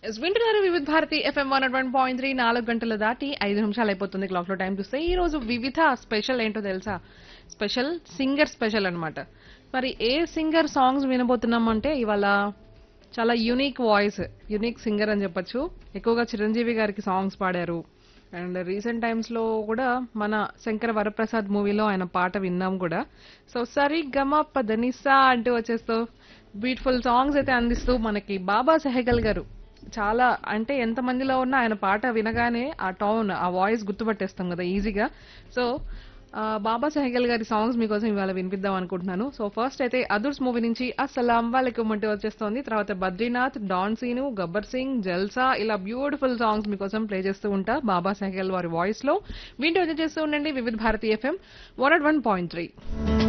yes, వింటున్నారు Vividh Bharati F M one one point three నాలుగు గంటలు దాటి ఐదు నిమిషాలు అయిపోతుంది క్లాక్ లో టైం చూస్తే ఈ రోజు వివిధ స్పెషల్ ఏంటో తెలుసా స్పెషల్ సింగర్ స్పెషల్ అన్నమాట మరి ఏ సింగర్ సాంగ్స్ వినబోతున్నాం అంటే ఇవాళ చాలా యూనిక్ వాయిస్ యూనిక్ సింగర్ అని చెప్పొచ్చు ఎక్కువగా చిరంజీవి గారికి సాంగ్స్ పాడారు అండ్ రీసెంట్ టైమ్స్ లో కూడా మన శంకర వరప్రసాద్ మూవీలో ఆయన పాట విన్నాం కూడా సో సరి గమ పదనిసా అంటూ వచ్చేస్తూ బ్యూటిఫుల్ సాంగ్స్ అయితే అందిస్తూ మనకి బాబా సెహగల్ గారు చాలా అంటే ఎంత మందిలో ఉన్నా ఆయన పాట వినగానే ఆ టోన్ ఆ వాయిస్ గుర్తుపట్టేస్తాం కదా ఈజీగా సో ఆ, బాబా సెహగల్ గారి సాంగ్స్ మీకోసం ఇవాళ వినిపిద్దాం అనుకుంటున్నాను సో ఫస్ట్ అయితే అదుర్స్ మూవీ నుంచి అస్సలాం వాళ్ళకం అంటూ వచ్చేస్తోంది తర్వాత బద్రీనాథ్ డాన్ సీను గబ్బర్ సింగ్ జల్సా ఇలా బ్యూటిఫుల్ సాంగ్స్ మీకోసం ప్లే చేస్తూ ఉంటా బాబా సెహగల్ వారి వాయిస్ లో వింటూ ఎంజాయ్ చేస్తూ ఉండండి Vividh Bharati F M one one point three